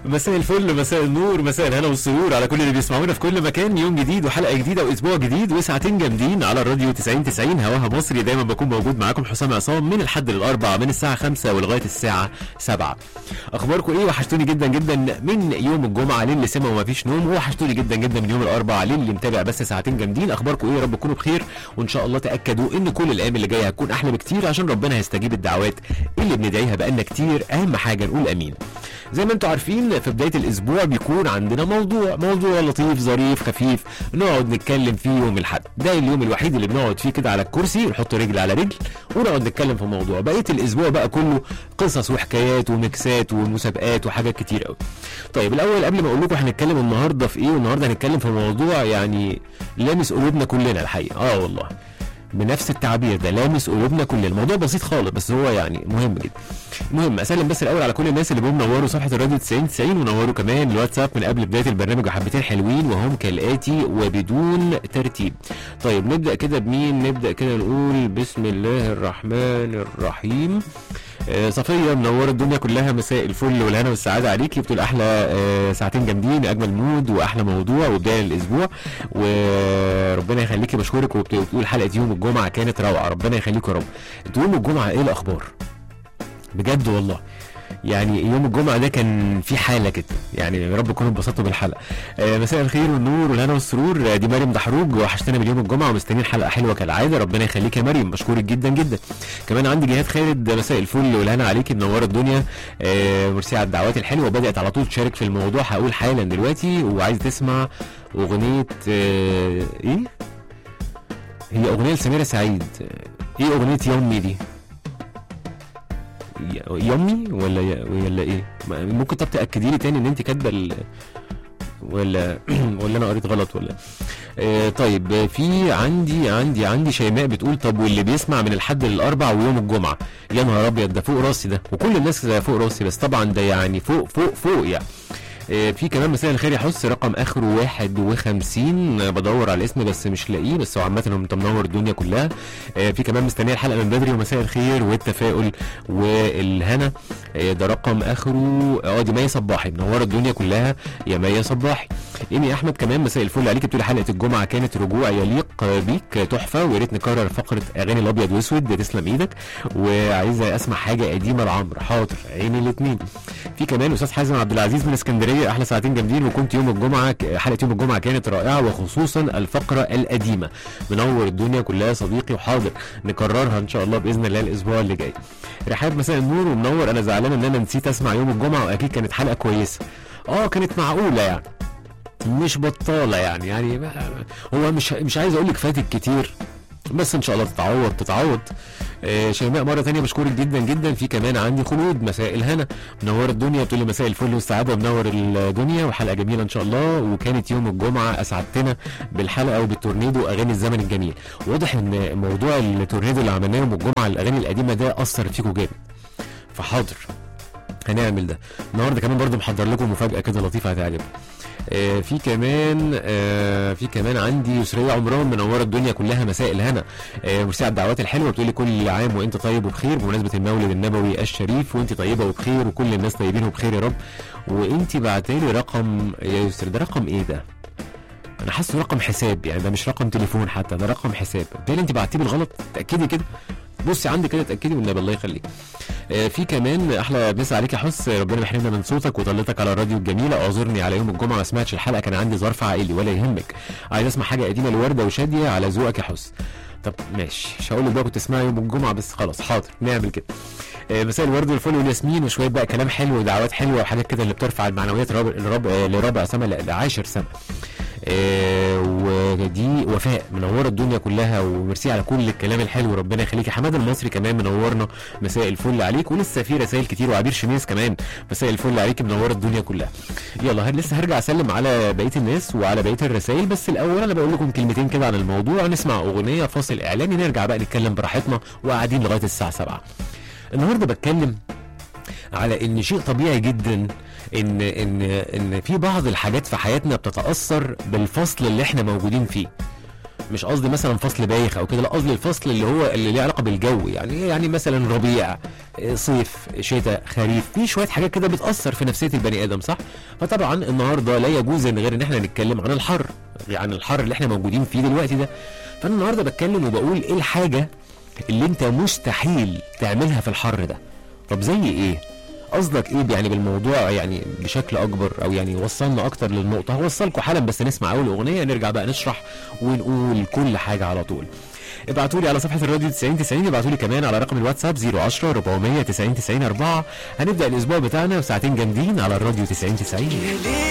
مساء الفل مساء النور مساء الهنا والسرور على كل اللي بيسمعونا في كل مكان يوم جديد وحلقه جديده واسبوع جديد وساعتين جامدين على الراديو 90 90 هواها مصري دايما بكون موجود معاكم حسام عصام من الحد للاربع من الساعه 5 ولغايه الساعه 7 اخباركم ايه وحشتوني جدا جدا من يوم الجمعه للي سمع وما فيش نوم وحشتوني جدا جدا من يوم الاربع للي متابع بس ساعتين جامدين اخباركم ايه يا رب تكونوا بخير وان شاء الله تاكدوا ان كل الايام اللي جايه هتكون احلى بكتير عشان ربنا هيستجيب الدعوات اللي بندعيها بقالنا كتير اهم حاجه نقول امين زي ما انتم عارفين في بدايه الاسبوع بيكون عندنا موضوع موضوع لطيف ظريف خفيف نقعد نتكلم فيه يوم الاحد ده اليوم الوحيد اللي بنقعد فيه كده على الكرسي نحط رجل على رجل ونقعد نتكلم في موضوع بقيه الاسبوع بقى كله قصص وحكايات وميكسات ومسابقات وحاجات كتير قوي طيب الاول قبل ما اقول لكم هنتكلم النهارده في ايه والنهارده هنتكلم في موضوع يعني لامس قلوبنا كلنا الحقيقه اه والله بنفس التعبير ده لامس قلوبنا كلنا الموضوع بسيط خالص بس هو يعني مهم جدا المهم اسلم بس الاول على كل الناس اللي بيهم نوروا صفحه الراديو 90 90 ونوروا كمان الواتساب من قبل بدايه البرنامج وحبتين حلوين وهم كالاتي وبدون ترتيب طيب نبدا كده بمين نبدا كده نقول بسم الله الرحمن الرحيم آه، صفيه منوره الدنيا كلها مساء الفل والهنا والسعاده عليكي بتقول احلى آه، ساعتين جامدين اجمل مود واحلى موضوع وبدايه للاسبوع وربنا يخليكي بشكرك وبت- وبتقول حلقه يوم الجمعه كانت روعه ربنا يخليكي يا رب انتوا يوم الجمعه ايه الاخبار بجد والله يعني يوم الجمعة ده كان في حالة كده يعني يا رب تكونوا اتبسطتوا بالحلقة آه مساء الخير والنور والهنا والسرور آه، دي مريم دحروج وحشتنا من يوم الجمعة ومستنيين حلقة حلوة كالعادة ربنا يخليك يا مريم بشكرك جدا جدا كمان عندي جهاد خالد مساء الفل والهنا عليكي منورة الدنيا آه ميرسي على الدعوات الحلوة بدأت على طول تشارك في الموضوع هقول حالا دلوقتي وعايز تسمع أغنية آه إيه؟ هي أغنية لسميرة سعيد آه، إيه أغنية يومي دي؟ ي- يومي ولا ي- ولا ايه ما- ممكن طب تاكدي لي تاني ان انت كاتبه ال... ولا ولا انا قريت غلط ولا آه طيب آه، في عندي عندي عندي شيماء بتقول طب واللي بيسمع من الحد للاربع ويوم الجمعه يا نهار ابيض ده فوق راسي ده وكل الناس فوق راسي بس طبعا ده يعني فوق فوق فوق يعني آه، في كمان مساء الخير يا حس رقم اخره 51 آه، بدور على الاسم بس مش لاقيه بس هو عامه هو انت منور الدنيا كلها آه، في كمان مستنيه الحلقه من بدري ومساء الخير والتفاؤل والهنا آه، ده رقم اخره اه دي مي صباحي منوره الدنيا كلها يا مي صباحي ايمي احمد كمان مساء الفل عليك بتقول حلقه الجمعه كانت رجوع يليق بيك آه، تحفه ويا ريت نكرر فقره اغاني الابيض واسود تسلم ايدك وعايزه اسمع حاجه قديمه لعمرو حاضر عيني الاثنين في كمان استاذ حازم عبد العزيز من اسكندريه احلى ساعتين جامدين وكنت يوم الجمعه ك- حلقه يوم الجمعه كانت رائعه وخصوصا الفقره القديمه منور الدنيا كلها يا صديقي وحاضر نكررها ان شاء الله باذن الله الاسبوع اللي جاي رحاب مساء النور ومنور انا زعلان ان انا نسيت اسمع يوم الجمعه واكيد كانت حلقه كويسه اه كانت معقوله يعني مش بطاله يعني يعني ما- هو مش مش عايز اقول لك فاتك كتير بس ان شاء الله تتعوض تتعوض آه شيماء مره تانية بشكرك جدا جدا في كمان عندي خلود مساء الهنا منور الدنيا بتقول لي مساء الفل والسعاده منور الدنيا وحلقه جميله ان شاء الله وكانت يوم الجمعه اسعدتنا بالحلقه وبالتورنيدو اغاني الزمن الجميل واضح ان موضوع التورنيدو اللي عملناه يوم الجمعه الاغاني القديمه ده اثر فيكم جامد فحاضر هنعمل ده النهارده كمان برضو محضر لكم مفاجاه كده لطيفه هتعجبكم آه في كمان آه في كمان عندي يسرية عمران منوره الدنيا كلها مساء الهنا آه ميرسي على الدعوات الحلوه بتقولي كل عام وانت طيب وبخير بمناسبه المولد النبوي الشريف وانت طيبه وبخير وكل الناس طيبين وبخير يا رب وانت بعتلي رقم يا يسر ده رقم ايه ده؟ انا حاسه رقم حساب يعني ده مش رقم تليفون حتى ده رقم حساب بالتالي انت بعتيه بالغلط تاكدي كده بصي عندي كده اتاكدي والنبي الله يخليك آه، في كمان احلى مسا عليك يا حس ربنا يحرمنا من صوتك وطلتك على الراديو الجميله اعذرني على يوم الجمعه ما سمعتش الحلقه كان عندي ظرف عائلي ولا يهمك عايز اسمع حاجه قديمه لورده وشاديه على ذوقك يا حس طب ماشي مش هقول لك بقى كنت تسمعها يوم الجمعه بس خلاص حاضر نعمل كده آه، مساء الورد والفل والياسمين وشويه بقى كلام حلو ودعوات حلوه وحاجات كده اللي بترفع المعنويات لرابع لرابع, لرابع سما لعاشر سما آه، ودي وفاء منوره الدنيا كلها وميرسي على كل الكلام الحلو ربنا يخليك حماد المصري كمان منورنا مساء الفل عليك ولسه في رسائل كتير وعبير شميس كمان مساء الفل عليك منوره الدنيا كلها يلا هل لسه هرجع اسلم على بقيه الناس وعلى بقيه الرسائل بس الاول انا بقول لكم كلمتين كده عن الموضوع نسمع اغنيه فاصل اعلاني نرجع بقى نتكلم براحتنا وقاعدين لغايه الساعه 7 النهارده بتكلم على ان شيء طبيعي جدا ان ان ان في بعض الحاجات في حياتنا بتتاثر بالفصل اللي احنا موجودين فيه مش قصدي مثلا فصل بايخ او كده لا قصدي الفصل اللي هو اللي ليه علاقه بالجو يعني يعني مثلا ربيع آه، صيف شتاء خريف في شويه حاجات كده بتاثر في نفسيه البني ادم صح فطبعا النهارده لا يجوز ان غير ان احنا نتكلم عن الحر عن الحر اللي احنا موجودين فيه دلوقتي ده فانا النهارده بتكلم وبقول ايه الحاجه اللي انت مستحيل تعملها في الحر ده طب زي ايه قصدك ايه يعني بالموضوع يعني بشكل اكبر او يعني وصلنا اكتر للنقطه هوصلكم حالا بس نسمع اول اغنيه نرجع بقى نشرح ونقول كل حاجه على طول ابعتوا لي على صفحه الراديو 90 90 ابعتوا لي كمان على رقم الواتساب 010 490 90 4 هنبدا الاسبوع بتاعنا وساعتين جامدين على الراديو 90 90 ليه